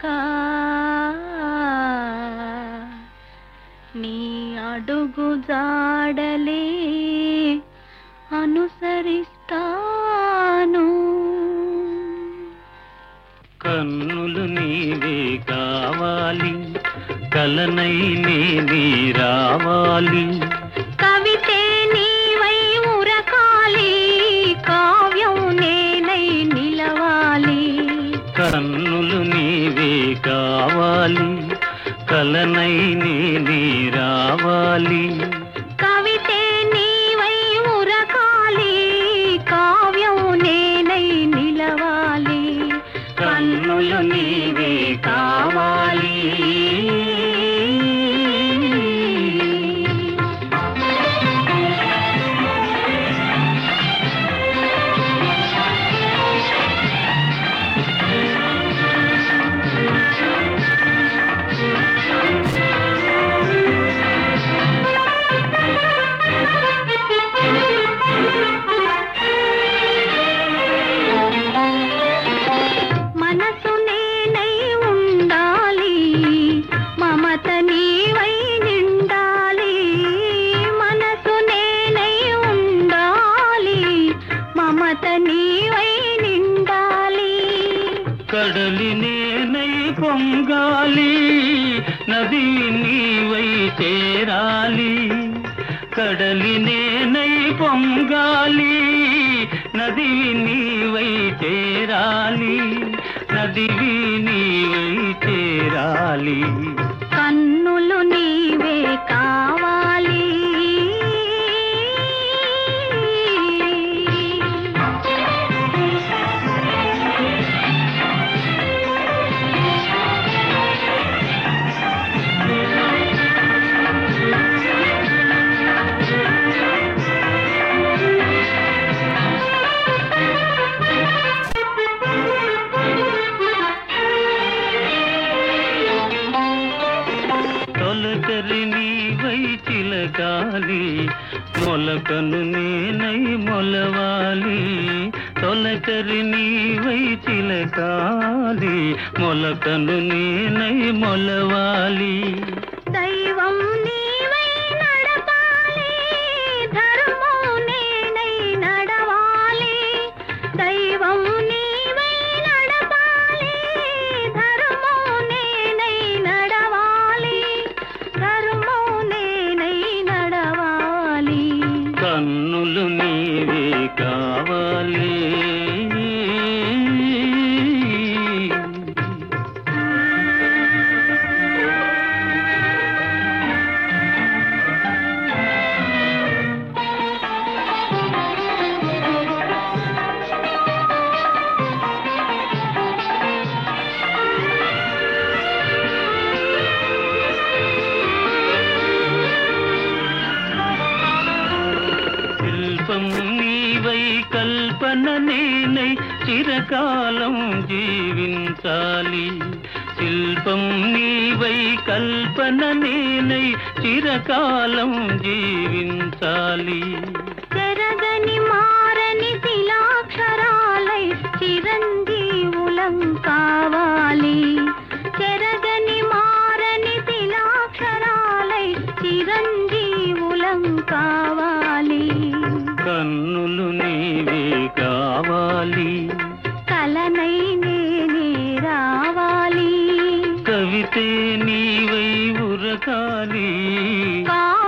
నీ అడుగు జాడలే అనుసరిస్తాను కన్నులు నీవే కావాలి కలనై నేనే రావాలి కవితే నీవై ఉరకాలి కావ్యం నేనై నిలవాలి కన్నులు నీవే కావాలి కలనై నేనే రావాలి కవితే నీవై ఉరకాలి కావ్యం నేనై నిలవాలి కన్నులు నీవే కావాలి మనసు నేనై ఉండాలి మమత నీవై నిండాలి మనసు నేనై ఉండాలి మమత నీవై నిండాలి కడలి నేనై పొంగాలి నది నీవై చేరాలి కడలి నేనై పొంగాలి నది నీవై చేరాలి నదివి నీవై చేరాలి కన్నులు నీవే కావాలి తొలకరి నీవై చిలకాలి మొలకను నేనై మొలవాలి తొలకరి నీవై చిలకాలి మొలకను నేనై మొలవాలి దైవం నీవై నడపాలి ధర్మం నేనై నడవాలి దైవం నీవై నడపాలి ధర్మం నేనై నడవాలి ధర్మం నేనై నడవాలి కన్నులు నీవే కావాలి శిల్పం నీవై కల్పన నేనై చిరకాలం జీవించాలి శిల్పం నీవై కల్పన నేనై చిరకాలం జీవించాలి చెరగని మారని శిలాక్షరాలై చిరంజీవులం కావాలి చెరగని మారని శిలాక్షరాలై చిరంజీవులం కావాలి కన్నులు నీవే కావాలి కలనై నేనే రావాలి కవితే నీవై ఉరకాలి కా